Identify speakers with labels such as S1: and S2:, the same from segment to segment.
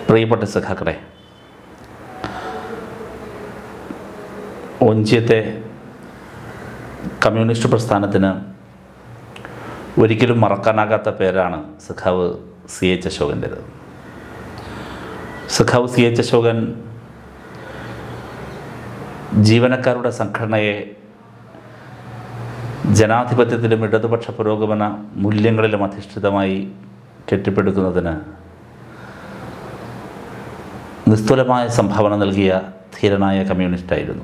S1: പ്രിയപ്പെട്ട സഖാക്കളെ ഒഞ്ചിയത്തെ കമ്മ്യൂണിസ്റ്റ് പ്രസ്ഥാനത്തിന് ഒരിക്കലും മറക്കാനാകാത്ത പേരാണ് സഖാവ് സി എച്ച് അശോകൻ്റേത് സഖാവ് സി എച്ച് അശോകൻ ജീവനക്കാരുടെ സംഘടനയെ ജനാധിപത്യത്തിലും ഇടതുപക്ഷ പുരോഗമന മൂല്യങ്ങളിലും അധിഷ്ഠിതമായി കെട്ടിപ്പടുക്കുന്നതിന് നിസ്തുലമായ സംഭാവന നൽകിയ ധീരനായ കമ്മ്യൂണിസ്റ്റായിരുന്നു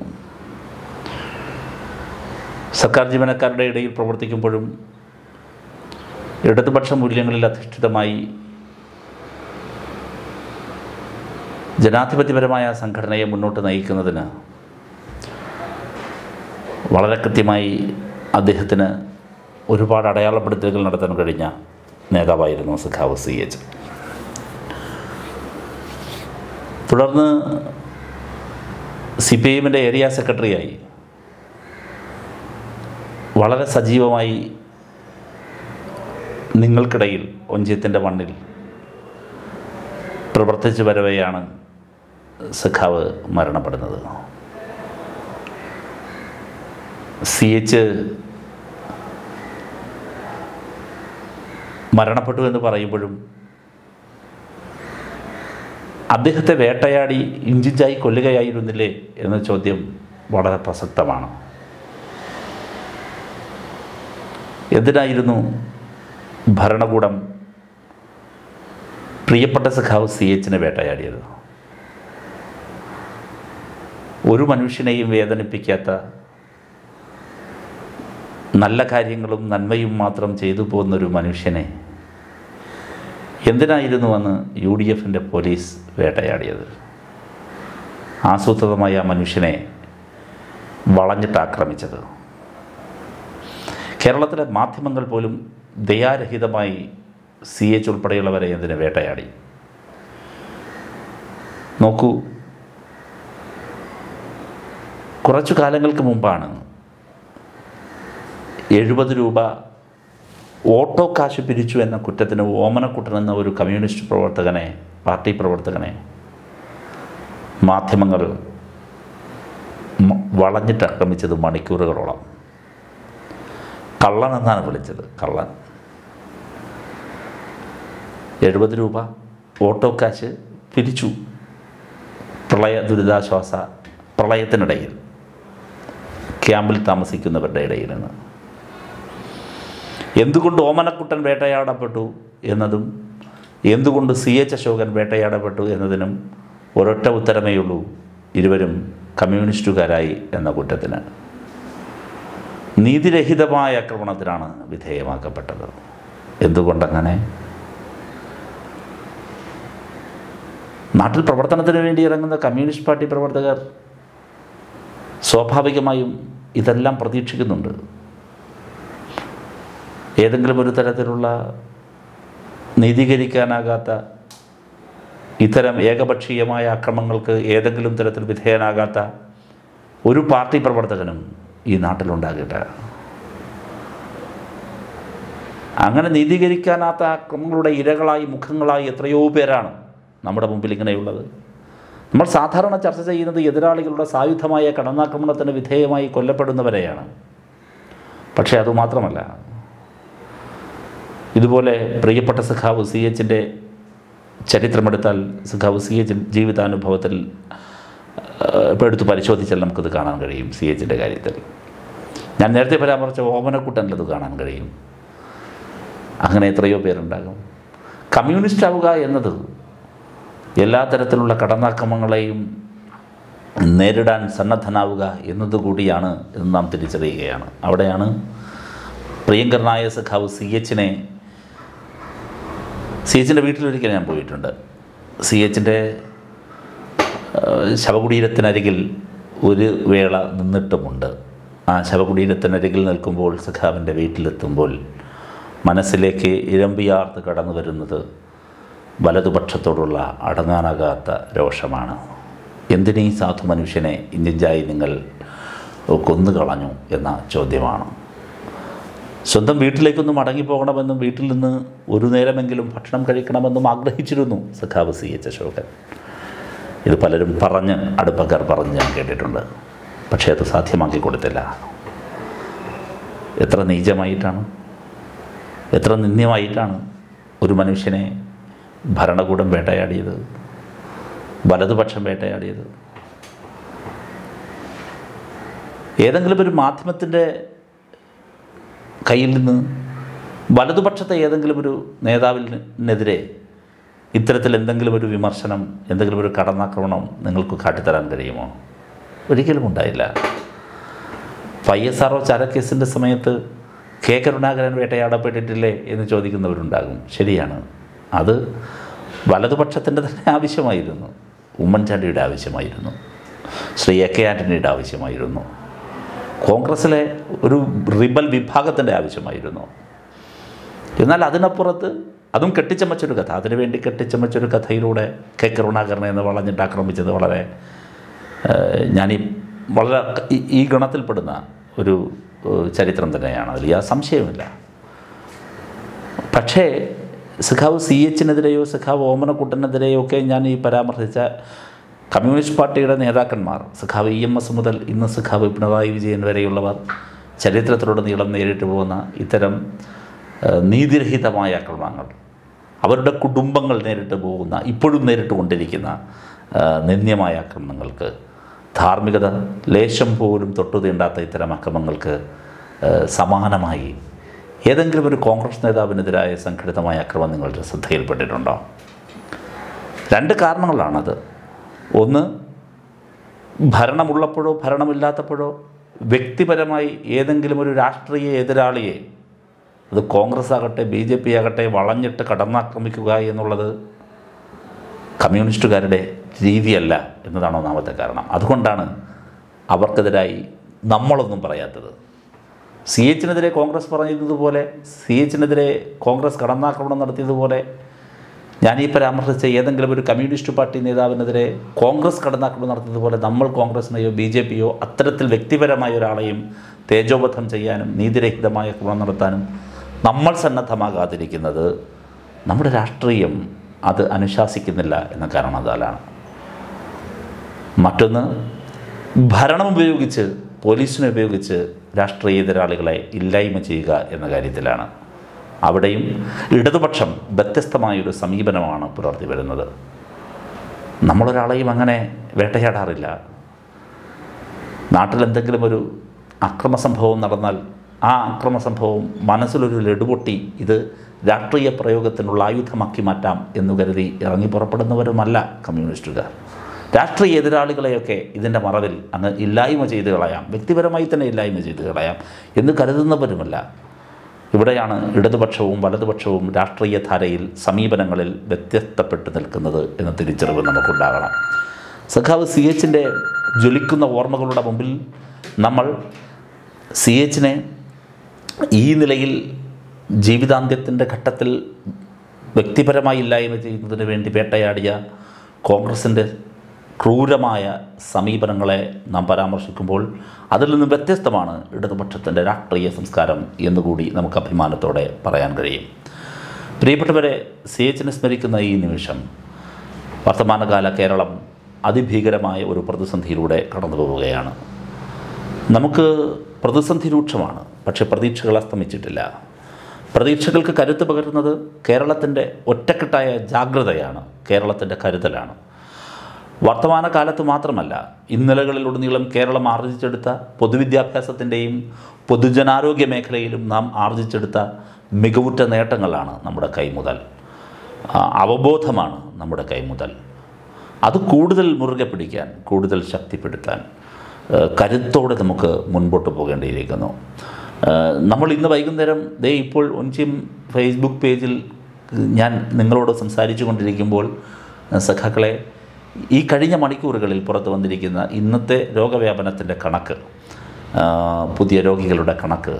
S1: സർക്കാർ ജീവനക്കാരുടെ ഇടയിൽ പ്രവർത്തിക്കുമ്പോഴും ഇടതുപക്ഷ മൂല്യങ്ങളിൽ അധിഷ്ഠിതമായി ജനാധിപത്യപരമായ സംഘടനയെ മുന്നോട്ട് നയിക്കുന്നതിന് വളരെ കൃത്യമായി അദ്ദേഹത്തിന് ഒരുപാട് അടയാളപ്പെടുത്തലുകൾ നടത്താൻ കഴിഞ്ഞ നേതാവായിരുന്നു സഖാവ് സി എച്ച് തുടർന്ന് സി പി എമ്മിൻ്റെ ഏരിയ സെക്രട്ടറിയായി വളരെ സജീവമായി നിങ്ങൾക്കിടയിൽ ഒഞ്ചിയത്തിൻ്റെ മണ്ണിൽ പ്രവർത്തിച്ചു വരവെയാണ് സഖാവ് മരണപ്പെടുന്നത് സി എച്ച് മരണപ്പെട്ടു എന്ന് പറയുമ്പോഴും അദ്ദേഹത്തെ വേട്ടയാടി ഇഞ്ചിഞ്ചായി കൊല്ലുകയായിരുന്നില്ലേ എന്ന ചോദ്യം വളരെ പ്രസക്തമാണ് എന്തിനായിരുന്നു ഭരണകൂടം പ്രിയപ്പെട്ട സഖാവ് സി എച്ചിനെ വേട്ടയാടിയത് ഒരു മനുഷ്യനെയും വേദനിപ്പിക്കാത്ത നല്ല കാര്യങ്ങളും നന്മയും മാത്രം ചെയ്തു പോകുന്നൊരു മനുഷ്യനെ എന്തിനായിരുന്നു അന്ന് യു ഡി എഫിൻ്റെ പോലീസ് വേട്ടയാടിയത് ആസൂത്രിതമായ ആ മനുഷ്യനെ വളഞ്ഞിട്ട് ആക്രമിച്ചത് കേരളത്തിലെ മാധ്യമങ്ങൾ പോലും ദയാരഹിതമായി സി എച്ച് ഉൾപ്പെടെയുള്ളവരെ എന്തിന് വേട്ടയാടി നോക്കൂ കുറച്ചു കാലങ്ങൾക്ക് മുമ്പാണ് എഴുപത് രൂപ ഓട്ടോ കാശ് പിരിച്ചു എന്ന കുറ്റത്തിന് ഓമനക്കുട്ടൻ എന്ന ഒരു കമ്മ്യൂണിസ്റ്റ് പ്രവർത്തകനെ പാർട്ടി പ്രവർത്തകനെ മാധ്യമങ്ങൾ മ- വളഞ്ഞിട്ട് ആക്രമിച്ചത് മണിക്കൂറുകളോളം കള്ളൻ എന്നാണ് വിളിച്ചത് കള്ളൻ എഴുപത് രൂപ ഓട്ടോ കാശ് പിരിച്ചു പ്രളയ ദുരിതാശ്വാസ പ്രളയത്തിനിടയിൽ ക്യാമ്പിൽ താമസിക്കുന്നവരുടെ ഇടയിൽ നിന്ന് എന്തുകൊണ്ട് ഓമനക്കുട്ടൻ വേട്ടയാടപ്പെട്ടു എന്നതും എന്തുകൊണ്ട് സി എച്ച് അശോകൻ വേട്ടയാടപ്പെട്ടു എന്നതിനും ഒരൊറ്റ ഉത്തരമേ ഉള്ളൂ ഇരുവരും കമ്മ്യൂണിസ്റ്റുകാരായി എന്ന കുറ്റത്തിന് നീതിരഹിതമായ ആക്രമണത്തിനാണ് വിധേയമാക്കപ്പെട്ടത് എന്തുകൊണ്ടങ്ങനെ നാട്ടിൽ പ്രവർത്തനത്തിന് വേണ്ടി ഇറങ്ങുന്ന കമ്മ്യൂണിസ്റ്റ് പാർട്ടി പ്രവർത്തകർ സ്വാഭാവികമായും ഇതെല്ലാം പ്രതീക്ഷിക്കുന്നുണ്ട് ഏതെങ്കിലും ഒരു തരത്തിലുള്ള നീതീകരിക്കാനാകാത്ത ഇത്തരം ഏകപക്ഷീയമായ അക്രമങ്ങൾക്ക് ഏതെങ്കിലും തരത്തിൽ വിധേയനാകാത്ത ഒരു പാർട്ടി പ്രവർത്തകനും ഈ നാട്ടിലുണ്ടാകില്ല അങ്ങനെ നീതീകരിക്കാനാത്ത അക്രമങ്ങളുടെ ഇരകളായി മുഖങ്ങളായി എത്രയോ പേരാണ് നമ്മുടെ മുമ്പിൽ ഇങ്ങനെയുള്ളത് നമ്മൾ സാധാരണ ചർച്ച ചെയ്യുന്നത് എതിരാളികളുടെ സായുധമായ കടന്നാക്രമണത്തിന് വിധേയമായി കൊല്ലപ്പെടുന്നവരെയാണ് പക്ഷേ അതുമാത്രമല്ല ഇതുപോലെ പ്രിയപ്പെട്ട സഖാവ് സി എച്ചിൻ്റെ ചരിത്രമെടുത്താൽ സഖാവ് സി എച്ച് ജീവിതാനുഭവത്തിൽ ഇപ്പോൾ എടുത്ത് പരിശോധിച്ചാൽ നമുക്കത് കാണാൻ കഴിയും സി എച്ചിൻ്റെ കാര്യത്തിൽ ഞാൻ നേരത്തെ പരാമർശിച്ച ഓമനക്കുട്ടനിലത് കാണാൻ കഴിയും അങ്ങനെ എത്രയോ പേരുണ്ടാകും കമ്മ്യൂണിസ്റ്റ് ആവുക എന്നത് എല്ലാ തരത്തിലുള്ള കടന്നാക്രമങ്ങളെയും നേരിടാൻ സന്നദ്ധനാവുക എന്നതുകൂടിയാണ് എന്ന് നാം തിരിച്ചറിയുകയാണ് അവിടെയാണ് പ്രിയങ്കരനായ സഖാവ് സി എച്ചിനെ സി എച്ചിൻ്റെ വീട്ടിലൊരിക്കൽ ഞാൻ പോയിട്ടുണ്ട് സി എച്ചിൻ്റെ ശവകുടീരത്തിനരികിൽ ഒരു വേള നിന്നിട്ടുമുണ്ട് ആ ശവകുടീരത്തിനരികിൽ നിൽക്കുമ്പോൾ സഖാവിൻ്റെ വീട്ടിലെത്തുമ്പോൾ മനസ്സിലേക്ക് ഇരമ്പിയാർത്ത് കടന്നു വരുന്നത് വലതുപക്ഷത്തോടുള്ള അടങ്ങാനാകാത്ത രോഷമാണ് എന്തിനീ സാധു മനുഷ്യനെ ഇഞ്ചിഞ്ചായി നിങ്ങൾ കൊന്നുകളഞ്ഞു എന്ന ചോദ്യമാണ് സ്വന്തം വീട്ടിലേക്കൊന്ന് മടങ്ങിപ്പോകണമെന്നും വീട്ടിൽ നിന്ന് ഒരു നേരമെങ്കിലും ഭക്ഷണം കഴിക്കണമെന്നും ആഗ്രഹിച്ചിരുന്നു സഖാവ് സി എച്ച് അശോകൻ ഇത് പലരും പറഞ്ഞ് അടുപ്പക്കാർ പറഞ്ഞ് ഞാൻ കേട്ടിട്ടുണ്ട് പക്ഷേ അത് സാധ്യമാക്കി കൊടുത്തില്ല എത്ര നീചമായിട്ടാണ് എത്ര നിന്ദ്യമായിട്ടാണ് ഒരു മനുഷ്യനെ ഭരണകൂടം വേട്ടയാടിയത് വലതുപക്ഷം വേട്ടയാടിയത് ഏതെങ്കിലും ഒരു മാധ്യമത്തിൻ്റെ കയ്യിൽ നിന്ന് വലതുപക്ഷത്തെ ഏതെങ്കിലും ഒരു നേതാവിനെതിരെ ഇത്തരത്തിൽ എന്തെങ്കിലും ഒരു വിമർശനം എന്തെങ്കിലും ഒരു കടന്നാക്രമണം നിങ്ങൾക്ക് കാട്ടിത്തരാൻ കഴിയുമോ ഒരിക്കലും ഉണ്ടായില്ല ഐ എസ് ആർ ഒ ചാരക്കേസിൻ്റെ സമയത്ത് കെ കരുണാകരൻ വേട്ടയാടപ്പെട്ടിട്ടില്ലേ എന്ന് ചോദിക്കുന്നവരുണ്ടാകും ശരിയാണ് അത് വലതുപക്ഷത്തിൻ്റെ തന്നെ ആവശ്യമായിരുന്നു ഉമ്മൻചാണ്ടിയുടെ ആവശ്യമായിരുന്നു ശ്രീ എ കെ ആൻ്റണിയുടെ ആവശ്യമായിരുന്നു കോൺഗ്രസ്സിലെ ഒരു റിബൽ വിഭാഗത്തിൻ്റെ ആവശ്യമായിരുന്നു എന്നാൽ അതിനപ്പുറത്ത് അതും കെട്ടിച്ചമച്ചൊരു കഥ അതിനുവേണ്ടി കെട്ടിച്ചമച്ചൊരു കഥയിലൂടെ കെ കരുണാകരനെ എന്ന് വളഞ്ഞിട്ട് ആക്രമിച്ചത് വളരെ ഏഹ്, ഞാനീ വളരെ ഈ- ഈ ഗണത്തിൽപ്പെടുന്ന ഒരു ഏഹ്, ചരിത്രം തന്നെയാണ് അതിൽ യാ സംശയമില്ല പക്ഷേ സഖാവ് സി എച്ചിനെതിരെയോ സഖാവ് ഓമനക്കുട്ടനെതിരെയോ ഒക്കെ ഞാൻ ഈ പരാമർശിച്ച കമ്മ്യൂണിസ്റ്റ് പാർട്ടിയുടെ നേതാക്കന്മാർ സഖാവ് ഇ എം എസ് മുതൽ ഇന്ന് സഖാവ് പിണറായി വിജയൻ വരെയുള്ളവർ ചരിത്രത്തിലുടനീളം നേരിട്ട് പോകുന്ന ഇത്തരം ഏഹ്, നീതിരഹിതമായ ആക്രമണങ്ങൾ അവരുടെ കുടുംബങ്ങൾ നേരിട്ട് പോകുന്ന ഇപ്പോഴും നേരിട്ട് കൊണ്ടിരിക്കുന്ന ഏഹ്, നിന്ദ്യമായ ആക്രമണങ്ങൾക്ക് ധാർമ്മികത ലേശം പോലും തൊട്ടു തീണ്ടാത്ത ഇത്തരം അക്രമങ്ങൾക്ക് ഏഹ്, സമാനമായി ഏതെങ്കിലും ഒരു കോൺഗ്രസ് നേതാവിനെതിരായ സംഘടിതമായ അക്രമം നിങ്ങളുടെ ശ്രദ്ധയിൽപ്പെട്ടിട്ടുണ്ടോ രണ്ട് കാരണങ്ങളാണത് ഒന്ന് ഭരണമുള്ളപ്പോഴോ ഭരണമില്ലാത്തപ്പോഴോ വ്യക്തിപരമായി ഏതെങ്കിലും ഒരു രാഷ്ട്രീയ എതിരാളിയെ അത് കോൺഗ്രസ് ആകട്ടെ ബി ജെ പി ആകട്ടെ വളഞ്ഞിട്ട് കടന്നാക്രമിക്കുക എന്നുള്ളത് കമ്മ്യൂണിസ്റ്റുകാരുടെ രീതിയല്ല എന്നതാണ് ഒന്നാമത്തെ കാരണം അതുകൊണ്ടാണ് അവർക്കെതിരായി നമ്മളൊന്നും പറയാത്തത് സി എച്ചിനെതിരെ കോൺഗ്രസ് പറഞ്ഞതുപോലെ സി എച്ചിനെതിരെ കോൺഗ്രസ് കടന്നാക്രമണം നടത്തിയതുപോലെ ഞാൻ ഈ പരാമർശിച്ച ഏതെങ്കിലും ഒരു കമ്മ്യൂണിസ്റ്റ് പാർട്ടി നേതാവിനെതിരെ കോൺഗ്രസ് കടന്നാക്രമണം നടത്തിയതുപോലെ നമ്മൾ കോൺഗ്രസിനെയോ ബി ജെ പിയോ അത്തരത്തിൽ വ്യക്തിപരമായ ഒരാളെയും തേജോബദ്ധം ചെയ്യാനും നീതിരഹിതമായ ക്രമം നടത്താനും നമ്മൾ സന്നദ്ധമാകാതിരിക്കുന്നത് നമ്മുടെ രാഷ്ട്രീയം അത് അനുശാസിക്കുന്നില്ല എന്ന കാരണത്താലാണ് മറ്റൊന്ന് ഭരണം ഉപയോഗിച്ച് പോലീസിനെ ഉപയോഗിച്ച് രാഷ്ട്രീയ എതിരാളികളെ ഇല്ലായ്മ ചെയ്യുക എന്ന കാര്യത്തിലാണ് അവിടെയും ഇടതുപക്ഷം വ്യത്യസ്തമായൊരു സമീപനമാണ് പുലർത്തി വരുന്നത് നമ്മളൊരാളെയും അങ്ങനെ വേട്ടയാടാറില്ല നാട്ടിൽ എന്തെങ്കിലും ഒരു അക്രമ സംഭവം നടന്നാൽ ആ അക്രമ സംഭവം മനസ്സിലൊരു ലഡുപൊട്ടി ഇത് രാഷ്ട്രീയ പ്രയോഗത്തിനുള്ള ആയുധമാക്കി മാറ്റാം എന്ന് കരുതി ഇറങ്ങി പുറപ്പെടുന്നവരുമല്ല കമ്മ്യൂണിസ്റ്റുകാർ രാഷ്ട്രീയ എതിരാളികളെയൊക്കെ ഇതിൻ്റെ മറവിൽ അങ്ങ് ഇല്ലായ്മ ചെയ്ത് കളയാം വ്യക്തിപരമായി തന്നെ ഇല്ലായ്മ ചെയ്ത് കളയാം എന്ന് കരുതുന്നവരുമല്ല ഇവിടെയാണ് ഇടതുപക്ഷവും വലതുപക്ഷവും രാഷ്ട്രീയ ധാരയിൽ സമീപനങ്ങളിൽ വ്യത്യസ്തപ്പെട്ട് നിൽക്കുന്നത് എന്ന തിരിച്ചറിവ് നമുക്കുണ്ടാകണം സഖാവ് സി എച്ചിൻ്റെ ജ്വലിക്കുന്ന ഓർമ്മകളുടെ മുമ്പിൽ നമ്മൾ സി എച്ചിനെ ഈ നിലയിൽ ജീവിതാന്ത്യത്തിൻ്റെ ഘട്ടത്തിൽ വ്യക്തിപരമായി ഇല്ലായ്മ ചെയ്യുന്നതിന് വേണ്ടി വേട്ടയാടിയ കോൺഗ്രസിൻ്റെ ക്രൂരമായ സമീപനങ്ങളെ നാം പരാമർശിക്കുമ്പോൾ അതിൽ നിന്ന് വ്യത്യസ്തമാണ് ഇടതുപക്ഷത്തിൻ്റെ രാഷ്ട്രീയ സംസ്കാരം എന്നുകൂടി നമുക്ക് അഭിമാനത്തോടെ പറയാൻ കഴിയും പ്രിയപ്പെട്ടവരെ സി എച്ചിനെ സ്മരിക്കുന്ന ഈ നിമിഷം വർത്തമാനകാല കേരളം അതിഭീകരമായ ഒരു പ്രതിസന്ധിയിലൂടെ കടന്നു പോവുകയാണ് നമുക്ക് പ്രതിസന്ധി രൂക്ഷമാണ് പക്ഷേ പ്രതീക്ഷകൾ അസ്തമിച്ചിട്ടില്ല പ്രതീക്ഷകൾക്ക് കരുത്ത് പകരുന്നത് കേരളത്തിൻ്റെ ഒറ്റക്കെട്ടായ ജാഗ്രതയാണ് കേരളത്തിൻ്റെ കരുതലാണ് വർത്തമാനകാലത്ത് മാത്രമല്ല ഇന്നലകളിലുടനീളം കേരളം ആർജിച്ചെടുത്ത പൊതുവിദ്യാഭ്യാസത്തിൻ്റെയും പൊതുജനാരോഗ്യ മേഖലയിലും നാം ആർജിച്ചെടുത്ത മികവുറ്റ നേട്ടങ്ങളാണ് നമ്മുടെ കൈമുതൽ ആ, അവബോധമാണ് നമ്മുടെ കൈമുതൽ അത് കൂടുതൽ മുറുകെ പിടിക്കാൻ കൂടുതൽ ശക്തിപ്പെടുത്താൻ ആ, കരുത്തോടെ നമുക്ക് മുൻപോട്ട് പോകേണ്ടിയിരിക്കുന്നു ആ, നമ്മൾ ഇന്ന് വൈകുന്നേരം ദേ ഇപ്പോൾ ഒഞ്ചിയം ഫേസ്ബുക്ക് പേജിൽ ഞാൻ നിങ്ങളോട് സംസാരിച്ചു കൊണ്ടിരിക്കുമ്പോൾ ആ, സഖാക്കളെ ഈ കഴിഞ്ഞ മണിക്കൂറുകളിൽ പുറത്തു വന്നിരിക്കുന്ന ഇന്നത്തെ രോഗവ്യാപനത്തിൻ്റെ കണക്ക് ആ, പുതിയ രോഗികളുടെ കണക്ക്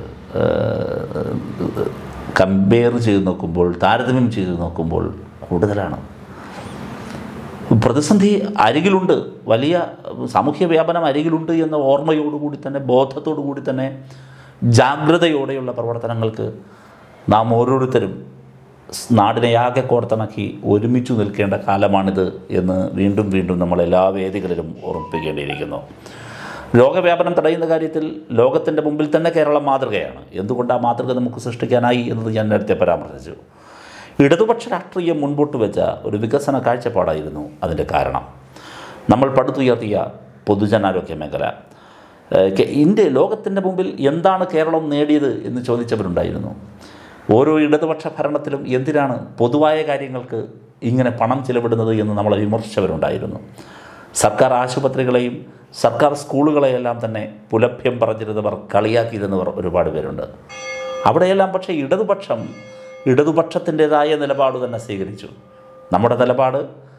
S1: കമ്പയർ ചെയ്ത് നോക്കുമ്പോൾ താരതമ്യം ചെയ്ത് നോക്കുമ്പോൾ കൂടുതലാണ് പ്രതിസന്ധി അരികിലുണ്ട് വലിയ സാമൂഹ്യ വ്യാപനം അരികിലുണ്ട് എന്ന ഓർമ്മയോടുകൂടി തന്നെ ബോധത്തോടു കൂടി തന്നെ ജാഗ്രതയോടെയുള്ള പ്രവർത്തനങ്ങൾക്ക് നാം ഓരോരുത്തരും സ് നാടിനെയാകെ കോർത്തിണക്കി ഒരുമിച്ച് നിൽക്കേണ്ട കാലമാണിത് എന്ന് വീണ്ടും വീണ്ടും നമ്മൾ എല്ലാ വേദികളിലും ഓർമ്മിപ്പിക്കേണ്ടിയിരിക്കുന്നു രോഗവ്യാപനം തടയുന്ന കാര്യത്തിൽ ലോകത്തിൻ്റെ മുമ്പിൽ തന്നെ കേരളം മാതൃകയാണ് എന്തുകൊണ്ട് ആ മാതൃക നമുക്ക് സൃഷ്ടിക്കാനായി എന്നത് ഞാൻ നേരത്തെ പരാമർശിച്ചു ഇടതുപക്ഷ രാഷ്ട്രീയം മുൻപോട്ട് വെച്ച ഒരു വികസന കാഴ്ചപ്പാടായിരുന്നു അതിൻ്റെ കാരണം നമ്മൾ പടുത്തുയർത്തിയ പൊതുജനാരോഗ്യ മേഖല ഏഹ് കെ- ഇന്ത്യ ലോകത്തിൻ്റെ മുമ്പിൽ എന്താണ് കേരളം നേടിയത് എന്ന് ചോദിച്ചവരുണ്ടായിരുന്നു ഓരോ ഇടതുപക്ഷ ഭരണത്തിലും എന്തിനാണ് പൊതുവായ കാര്യങ്ങൾക്ക് ഇങ്ങനെ പണം ചിലവിടുന്നത് എന്ന് നമ്മളെ വിമർശിച്ചവരുണ്ടായിരുന്നു സർക്കാർ ആശുപത്രികളെയും സർക്കാർ സ്കൂളുകളെയെല്ലാം തന്നെ പുലഭ്യം പറഞ്ഞിരുന്നവർ കളിയാക്കിയിരുന്നവർ ഒരുപാട് പേരുണ്ട് അവിടെയെല്ലാം പക്ഷേ ഇടതുപക്ഷം ഇടതുപക്ഷത്തിൻ്റെതായ നിലപാട് തന്നെ സ്വീകരിച്ചു നമ്മുടെ നിലപാട്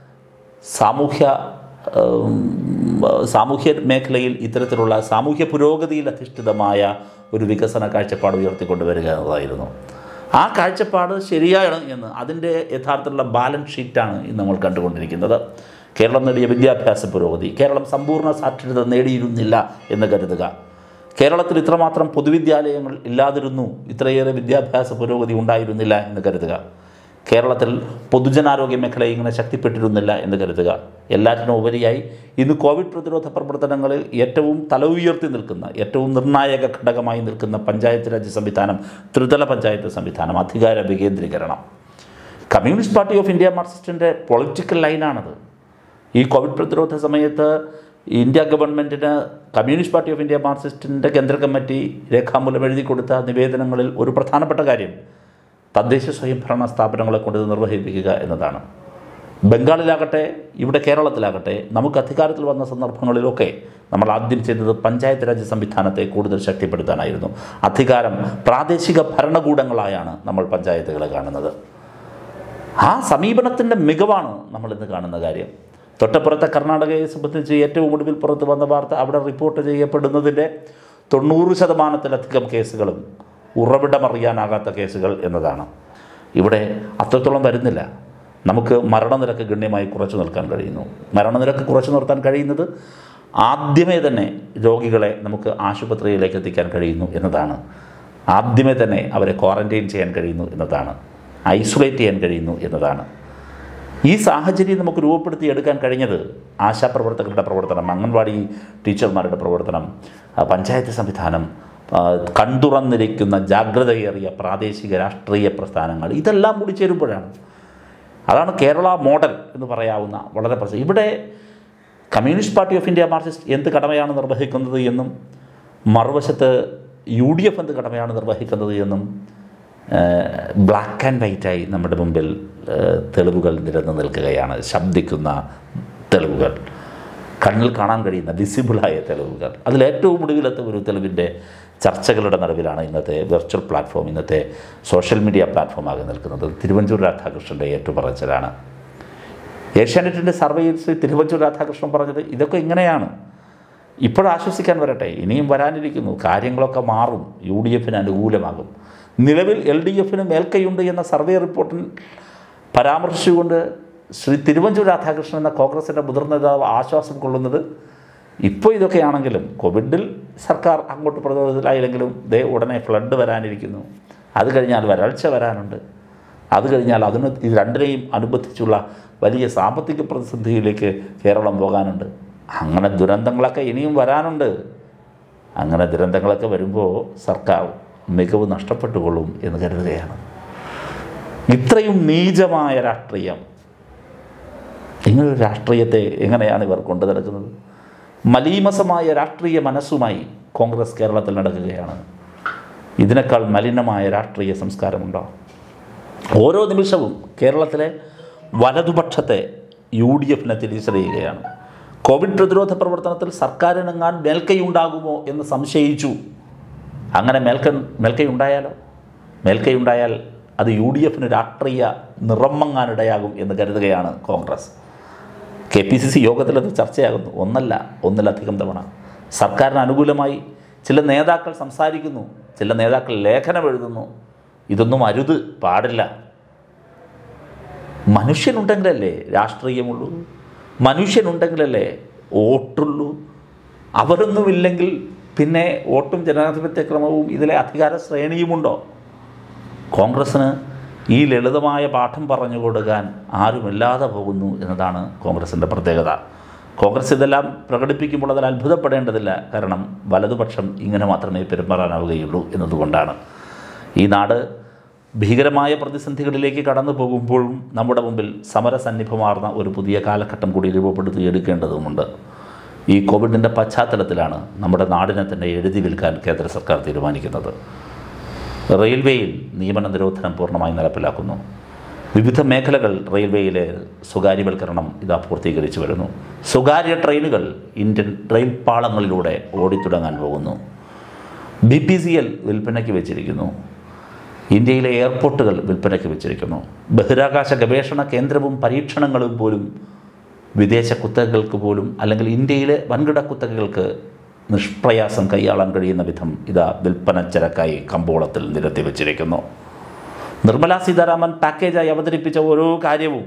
S1: സാമൂഹ്യ ഉം, സാമൂഹ്യ മേഖലയിൽ ഇത്തരത്തിലുള്ള സാമൂഹ്യ പുരോഗതിയിൽ അധിഷ്ഠിതമായ ഒരു വികസന കാഴ്ചപ്പാട് ഉയർത്തിക്കൊണ്ടുവരിക എന്നതായിരുന്നു ആ കാഴ്ചപ്പാട് ശരിയാണ് എന്ന് അതിൻ്റെ യഥാർത്ഥത്തിലുള്ള ബാലൻസ് ഷീറ്റാണ് ഇന്ന് നമ്മൾ കണ്ടുകൊണ്ടിരിക്കുന്നത് കേരളം നേടിയ വിദ്യാഭ്യാസ പുരോഗതി കേരളം സമ്പൂർണ്ണ സാക്ഷരത നേടിയിരുന്നില്ല എന്ന് കരുതുക കേരളത്തിൽ ഇത്രമാത്രം പൊതുവിദ്യാലയങ്ങൾ ഇല്ലാതിരുന്നു ഇത്രയേറെ വിദ്യാഭ്യാസ പുരോഗതി ഉണ്ടായിരുന്നില്ല എന്ന് കരുതുക കേരളത്തിൽ പൊതുജനാരോഗ്യ മേഖല ഇങ്ങനെ ശക്തിപ്പെട്ടിരുന്നില്ല എന്ന് കരുതുക എല്ലാറ്റിനും ഉപരിയായി ഇന്ന് കോവിഡ് പ്രതിരോധ പ്രവർത്തനങ്ങളിൽ ഏറ്റവും തല ഉയർത്തി നിൽക്കുന്ന ഏറ്റവും നിർണായക ഘടകമായി നിൽക്കുന്ന പഞ്ചായത്ത് രാജ് സംവിധാനം ത്രിതല പഞ്ചായത്ത് സംവിധാനം അധികാര വികേന്ദ്രീകരണം കമ്മ്യൂണിസ്റ്റ് പാർട്ടി ഓഫ് ഇന്ത്യ മാർക്സിസ്റ്റിൻ്റെ പൊളിറ്റിക്കൽ ലൈനാണത് ഈ കോവിഡ് പ്രതിരോധ സമയത്ത് ഇന്ത്യ ഗവൺമെൻറ്റിന് കമ്മ്യൂണിസ്റ്റ് പാർട്ടി ഓഫ് ഇന്ത്യ മാർക്സിസ്റ്റിൻ്റെ കേന്ദ്ര കമ്മിറ്റി രേഖാമൂലം എഴുതി കൊടുത്ത നിവേദനങ്ങളിൽ ഒരു പ്രധാനപ്പെട്ട കാര്യം തദ്ദേശ സ്വയംഭരണ സ്ഥാപനങ്ങളെ കൊണ്ട് ഇത് നിർവഹിപ്പിക്കുക എന്നതാണ് ബംഗാളിലാകട്ടെ ഇവിടെ കേരളത്തിലാകട്ടെ നമുക്ക് അധികാരത്തിൽ വന്ന സന്ദർഭങ്ങളിലൊക്കെ നമ്മൾ ആദ്യം ചെയ്തത് പഞ്ചായത്ത് രാജ് സംവിധാനത്തെ കൂടുതൽ ശക്തിപ്പെടുത്താനായിരുന്നു അധികാരം പ്രാദേശിക ഭരണകൂടങ്ങളായാണ് നമ്മൾ പഞ്ചായത്തുകളെ കാണുന്നത് ആ സമീപനത്തിൻ്റെ മികവാണ് നമ്മളിന്ന് കാണുന്ന കാര്യം തൊട്ടപ്പുറത്തെ കർണാടകയെ സംബന്ധിച്ച് ഏറ്റവും ഒടുവിൽ പുറത്ത് വന്ന വാർത്ത അവിടെ റിപ്പോർട്ട് ചെയ്യപ്പെടുന്നതിൻ്റെ തൊണ്ണൂറ് ശതമാനത്തിലധികം കേസുകളും ഉറവിടമറിയാനാകാത്ത കേസുകൾ എന്നതാണ് ഇവിടെ അത്രത്തോളം വരുന്നില്ല നമുക്ക് മരണനിരക്ക് ഗണ്യമായി കുറച്ചു നിൽക്കാൻ കഴിയുന്നു മരണനിരക്ക് കുറച്ചു നിർത്താൻ കഴിയുന്നത് ആദ്യമേ തന്നെ രോഗികളെ നമുക്ക് ആശുപത്രിയിലേക്ക് എത്തിക്കാൻ കഴിയുന്നു എന്നതാണ് ആദ്യമേ തന്നെ അവരെ ക്വാറൻറ്റൈൻ ചെയ്യാൻ കഴിയുന്നു എന്നതാണ് ഐസൊലേറ്റ് ചെയ്യാൻ കഴിയുന്നു എന്നതാണ് ഈ സാഹചര്യം നമുക്ക് രൂപപ്പെടുത്തിയെടുക്കാൻ കഴിഞ്ഞത് ആശാപ്രവർത്തകരുടെ പ്രവർത്തനം അംഗൻവാടി ടീച്ചർമാരുടെ പ്രവർത്തനം ആ, പഞ്ചായത്ത് സംവിധാനം ആ, കൺതുറന്നിരിക്കുന്ന ജാഗ്രതയേറിയ പ്രാദേശിക രാഷ്ട്രീയ പ്രസ്ഥാനങ്ങൾ ഇതെല്ലാം കൂടി ചേരുമ്പോഴാണ് അതാണ് കേരള മോഡൽ എന്ന് പറയാവുന്ന വളരെ പ്രശ്നം ഇവിടെ communist party of India Marxist എന്ത് കടമയാണ് നിർവഹിക്കുന്നത് എന്നും മറുവശത്ത് യു ഡി എഫ് എന്ത് കടമയാണ് നിർവഹിക്കുന്നത് എന്നും ബ്ലാക്ക് ആൻഡ് വൈറ്റായി നമ്മുടെ മുമ്പിൽ ഏഹ്, തെളിവുകൾ നിരന്നു നിൽക്കുകയാണ് ശബ്ദിക്കുന്ന തെളിവുകൾ കണ്ണിൽ കാണാൻ കഴിയുന്ന വിസിബിളായ തെളിവുകൾ അതിലേറ്റവും ഒടുവിലത്തെ ഒരു തെളിവിൻ്റെ ചർച്ചകളുടെ നടുവിലാണ് ഇന്നത്തെ വെർച്വൽ പ്ലാറ്റ്ഫോം ഇന്നത്തെ സോഷ്യൽ മീഡിയ പ്ലാറ്റ്ഫോമാകെ നിൽക്കുന്നത് തിരുവഞ്ചൂർ രാധാകൃഷ്ണൻ്റെ ഏറ്റുപറച്ചിലാണ് ഏഷ്യാനെറ്റിൻ്റെ സർവേയിൽ ശ്രീ തിരുവഞ്ചൂർ രാധാകൃഷ്ണൻ പറഞ്ഞത് ഇതൊക്കെ ഇങ്ങനെയാണ് ഇപ്പോഴാശ്വസിക്കാൻ വരട്ടെ ഇനിയും വരാനിരിക്കുന്നു കാര്യങ്ങളൊക്കെ മാറും യു ഡി എഫിന് അനുകൂലമാകും നിലവിൽ എൽ ഡി എഫിന് മേൽക്കൈയുണ്ട് എന്ന സർവേ റിപ്പോർട്ടിൽ പരാമർശിച്ചുകൊണ്ട് ശ്രീ തിരുവഞ്ചൂർ രാധാകൃഷ്ണൻ എന്ന കോൺഗ്രസിൻ്റെ മുതിർന്ന നേതാവ് ആശ്വാസം കൊള്ളുന്നത് ഇപ്പോൾ ഇതൊക്കെയാണെങ്കിലും കോവിഡിൽ സർക്കാർ അങ്ങോട്ട് പ്രതിരോധത്തിലായില്ലെങ്കിലും ദേ ഉടനെ ഫ്ലഡ് വരാനിരിക്കുന്നു അത് കഴിഞ്ഞാൽ വരൾച്ച വരാനുണ്ട് അത് കഴിഞ്ഞാൽ അതിന് ഇത് രണ്ടിനെയും അനുബന്ധിച്ചുള്ള വലിയ സാമ്പത്തിക പ്രതിസന്ധിയിലേക്ക് കേരളം പോകാനുണ്ട് അങ്ങനെ ദുരന്തങ്ങളൊക്കെ ഇനിയും വരാനുണ്ട് അങ്ങനെ ദുരന്തങ്ങളൊക്കെ വരുമ്പോൾ സർക്കാർ മികവ് നഷ്ടപ്പെട്ടുകൊള്ളും എന്ന് കരുതുകയാണ് ഇത്രയും നീചമായ രാഷ്ട്രീയം ഇങ്ങനൊരു രാഷ്ട്രീയത്തെ എങ്ങനെയാണ് ഇവർ കൊണ്ടു നടക്കുന്നത് മലീമസമായ രാഷ്ട്രീയ മനസ്സുമായി കോൺഗ്രസ് കേരളത്തിൽ നടക്കുകയാണ് ഇതിനേക്കാൾ മലിനമായ രാഷ്ട്രീയ സംസ്കാരമുണ്ടോ ഓരോ നിമിഷവും കേരളത്തിലെ വലതുപക്ഷത്തെ യു ഡി എഫിനെ തിരിച്ചറിയുകയാണ് കോവിഡ് പ്രതിരോധ പ്രവർത്തനത്തിൽ സർക്കാരിനെങ്ങാൻ മേൽക്കൈയുണ്ടാകുമോ എന്ന് സംശയിച്ചു അങ്ങനെ മേൽക്ക മേൽക്കൈയുണ്ടായാലോ മേൽക്കൈയുണ്ടായാൽ അത് യു ഡി എഫിന് രാഷ്ട്രീയ നിറം മങ്ങാനിടയാകും എന്ന് കരുതുകയാണ് Congress K P C C യോഗത്തിൽ അത് ചർച്ചയാകുന്നു ഒന്നല്ല ഒന്നിലധികം തവണ സർക്കാരിന് അനുകൂലമായി ചില നേതാക്കൾ സംസാരിക്കുന്നു ചില നേതാക്കൾ ലേഖനം എഴുതുന്നു ഇതൊന്നും അരുത് പാടില്ല മനുഷ്യനുണ്ടെങ്കിലല്ലേ രാഷ്ട്രീയമുള്ളൂ മനുഷ്യനുണ്ടെങ്കിലല്ലേ വോട്ടുള്ളൂ അവരൊന്നുമില്ലെങ്കിൽ പിന്നെ വോട്ടും ജനാധിപത്യ ക്രമവും ഇതിലെ അധികാര ശ്രേണിയുമുണ്ടോ കോൺഗ്രസ്സിന് ഈ ലളിതമായ പാഠം പറഞ്ഞു കൊടുക്കാൻ ആരുമില്ലാതെ പോകുന്നു എന്നതാണ് കോൺഗ്രസിൻ്റെ പ്രത്യേകത കോൺഗ്രസ് ഇതെല്ലാം പ്രകടിപ്പിക്കുമ്പോൾ അതിൽ അത്ഭുതപ്പെടേണ്ടതില്ല കാരണം വലതുപക്ഷം ഇങ്ങനെ മാത്രമേ പെരുമാറാനാവുകയുള്ളൂ എന്നതുകൊണ്ടാണ് ഈ നാട് ഭീകരമായ പ്രതിസന്ധികളിലേക്ക് കടന്നു പോകുമ്പോഴും നമ്മുടെ മുമ്പിൽ സമരസന്നിഭമാർന്ന ഒരു പുതിയ കാലഘട്ടം കൂടി രൂപപ്പെടുത്തിയെടുക്കേണ്ടതുമുണ്ട് ഈ കോവിഡിൻ്റെ പശ്ചാത്തലത്തിലാണ് നമ്മുടെ നാടിനെ തന്നെ എഴുതി വിൽക്കാൻ കേന്ദ്ര സർക്കാർ തീരുമാനിക്കുന്നത് റെയിൽവേയിൽ നിയമന നിരോധനം പൂർണ്ണമായി നടപ്പിലാക്കുന്നു വിവിധ മേഖലകൾ റെയിൽവേയിലെ സ്വകാര്യവൽക്കരണം ഇതാ പൂർത്തീകരിച്ചു വരുന്നു സ്വകാര്യ ട്രെയിനുകൾ ഇന്ത്യൻ റെയിൽ പാളങ്ങളിലൂടെ ഓടിത്തുടങ്ങാൻ പോകുന്നു ബി പി സി എൽ വിൽപ്പനയ്ക്ക് വെച്ചിരിക്കുന്നു ഇന്ത്യയിലെ എയർപോർട്ടുകൾ വിൽപ്പനയ്ക്ക് വെച്ചിരിക്കുന്നു ബഹിരാകാശ ഗവേഷണ കേന്ദ്രവും പരീക്ഷണങ്ങളും പോലും വിദേശ കുത്തകകൾക്ക് പോലും അല്ലെങ്കിൽ ഇന്ത്യയിലെ വൻകിട കുത്തകകൾക്ക് നിഷ്പ്രയാസം കൈയാളാൻ കഴിയുന്ന വിധം ഇതാ വിൽപ്പന ചരക്കായി കമ്പോളത്തിൽ നിരത്തി വച്ചിരിക്കുന്നു നിർമ്മല സീതാരാമൻ പാക്കേജായി അവതരിപ്പിച്ച ഓരോ കാര്യവും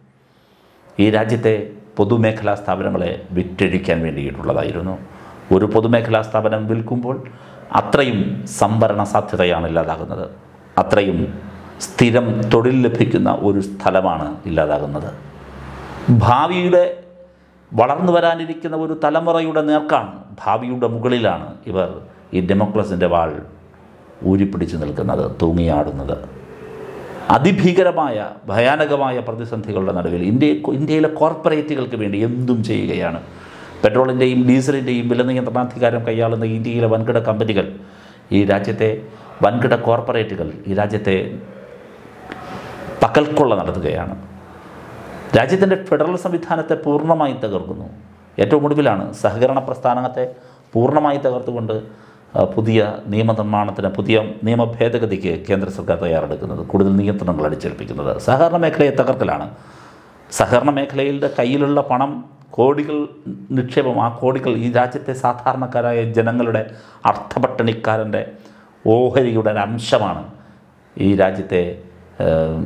S1: ഈ രാജ്യത്തെ പൊതുമേഖലാ സ്ഥാപനങ്ങളെ വിറ്റഴിക്കാൻ വേണ്ടിയിട്ടുള്ളതായിരുന്നു ഒരു പൊതുമേഖലാ സ്ഥാപനം വിൽക്കുമ്പോൾ അത്രയും സംവരണ സാധ്യതയാണ് ഇല്ലാതാകുന്നത് അത്രയും സ്ഥിരം തൊഴിൽ ലഭിക്കുന്ന ഒരു സ്ഥലമാണ് ഇല്ലാതാകുന്നത് ഭാവിയുടെ വളർന്നു വരാനിരിക്കുന്ന ഒരു തലമുറയുടെ നേർക്കാണ് ഭാവിയുടെ മുകളിലാണ് ഇവർ ഈ ഡെമോക്രസിൻ്റെ വാൾ ഊരിപ്പിടിച്ച് നിൽക്കുന്നത് തൂങ്ങിയാടുന്നത് അതിഭീകരമായ ഭയാനകമായ പ്രതിസന്ധികളുടെ നടുവിൽ ഇന്ത്യ ഇന്ത്യയിലെ കോർപ്പറേറ്റുകൾക്ക് വേണ്ടി എന്തും ചെയ്യുകയാണ് പെട്രോളിൻ്റെയും ഡീസലിൻ്റെയും വില നിയന്ത്രണാധികാരം കൈയാളുന്ന ഇന്ത്യയിലെ വൻകിട കമ്പനികൾ ഈ രാജ്യത്തെ വൻകിട കോർപ്പറേറ്റുകൾ ഈ രാജ്യത്തെ പകൽക്കൊള്ള നടത്തുകയാണ് രാജ്യത്തിൻ്റെ ഫെഡറൽ സംവിധാനത്തെ പൂർണ്ണമായി തകർക്കുന്നു ഏറ്റവും ഒടുവിലാണ് സഹകരണ പ്രസ്ഥാനത്തെ പൂർണ്ണമായി തകർത്തുകൊണ്ട് ആ, പുതിയ നിയമനിർമ്മാണത്തിന് പുതിയ നിയമ ഭേദഗതിക്ക് കേന്ദ്ര സർക്കാർ തയ്യാറെടുക്കുന്നത് കൂടുതൽ നിയന്ത്രണങ്ങൾ അടിച്ചേൽപ്പിക്കുന്നത് സഹകരണ മേഖലയെ തകർക്കലാണ് സഹകരണ മേഖലയുടെ കയ്യിലുള്ള പണം കോടികൾ നിക്ഷേപം ആ കോടികൾ ഈ രാജ്യത്തെ സാധാരണക്കാരായ ജനങ്ങളുടെ അർത്ഥപട്ടണിക്കാരൻ്റെ ഓഹരിയുടെ ഒരു അംശമാണ് ഈ രാജ്യത്തെ ഏം,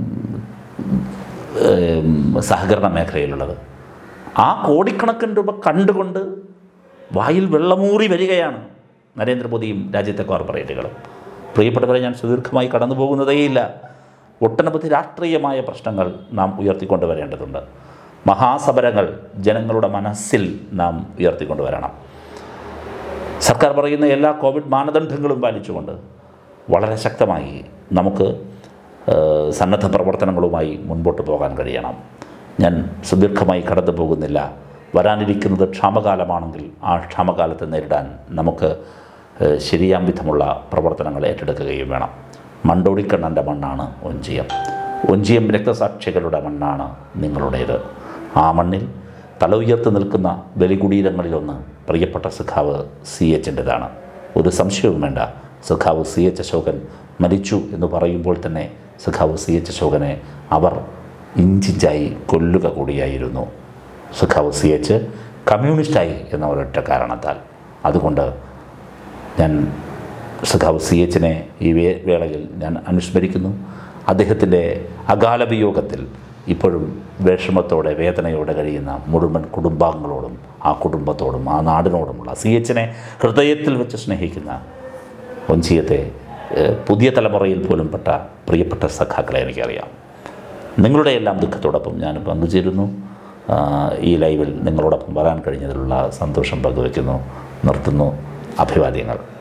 S1: ഏം, സഹകരണ മേഖലയിലുള്ളത് ആ കോടിക്കണക്കിന് രൂപ കണ്ടുകൊണ്ട് വായിൽ വെള്ളമൂറി വരികയാണ് നരേന്ദ്രമോദിയും രാജ്യത്തെ കോർപ്പറേറ്റുകളും പ്രിയപ്പെട്ടവരെ ഞാൻ സുദീർഘമായി കടന്നു പോകുന്നതേയില്ല ഒട്ടനവധി രാഷ്ട്രീയമായ പ്രശ്നങ്ങൾ നാം ഉയർത്തിക്കൊണ്ടുവരേണ്ടതുണ്ട് മഹാസമരങ്ങൾ ജനങ്ങളുടെ മനസ്സിൽ നാം ഉയർത്തിക്കൊണ്ടുവരണം സർക്കാർ പറയുന്ന എല്ലാ കോവിഡ് മാനദണ്ഡങ്ങളും പാലിച്ചുകൊണ്ട് വളരെ ശക്തമായി നമുക്ക് ഏഹ്, സന്നദ്ധ പ്രവർത്തനങ്ങളുമായി മുൻപോട്ട് പോകാൻ കഴിയണം ഞാൻ സുദീർഘമായി കടന്നു പോകുന്നില്ല വരാനിരിക്കുന്നത് ക്ഷാമകാലമാണെങ്കിൽ ആ ക്ഷാമകാലത്തെ നേരിടാൻ നമുക്ക് ഏഹ്, ശരിയാം വിധമുള്ള പ്രവർത്തനങ്ങൾ ഏറ്റെടുക്കുകയും വേണം മണ്ടോടിക്കണ്ണൻ്റെ മണ്ണാണ് ഒഞ്ചിയം ഒഞ്ചിയം രക്തസാക്ഷികളുടെ മണ്ണാണ് നിങ്ങളുടേത് ആ മണ്ണിൽ തല ഉയർത്തി നിൽക്കുന്ന ബലികുടീരങ്ങളിലൊന്ന് പ്രിയപ്പെട്ട സഖാവ് സി എച്ചിൻ്റെതാണ് ഒരു സംശയവും വേണ്ട സഖാവ് സി എച്ച് അശോകൻ മരിച്ചു എന്ന് പറയുമ്പോൾ തന്നെ സഖാവ് സി എച്ച് അശോകനെ അവർ ഇഞ്ചിഞ്ചായി കൊല്ലുക കൂടിയായിരുന്നു സഖാവ് സി എച്ച് കമ്മ്യൂണിസ്റ്റായി എന്ന ഒരൊറ്റ കാരണത്താൽ അതുകൊണ്ട് ഞാൻ സഖാവ് സി എച്ചിനെ ഈ വേ- വേളയിൽ ഞാൻ അനുസ്മരിക്കുന്നു അദ്ദേഹത്തിൻ്റെ അകാല വിയോഗത്തിൽ ഇപ്പോഴും വിഷമത്തോടെ വേദനയോടെ കഴിയുന്ന മുഴുവൻ കുടുംബാംഗങ്ങളോടും ആ കുടുംബത്തോടും ആ നാടിനോടുമുള്ള സി എച്ചിനെ ഹൃദയത്തിൽ വെച്ച് സ്നേഹിക്കുന്ന ഒഞ്ചിയത്തെ ഏഹ്, പുതിയ തലമുറയിൽ പോലും പെട്ട പ്രിയപ്പെട്ട സഖാക്കളെ എനിക്കറിയാം നിങ്ങളുടെ എല്ലാം ദുഃഖത്തോടൊപ്പം ഞാൻ പങ്കുചേരുന്നു ആ, ഈ ലൈവിൽ നിങ്ങളോടൊപ്പം വരാൻ കഴിഞ്ഞതിലുള്ള സന്തോഷം പങ്കുവയ്ക്കുന്നു നിർത്തുന്നു അഭിവാദ്യങ്ങൾ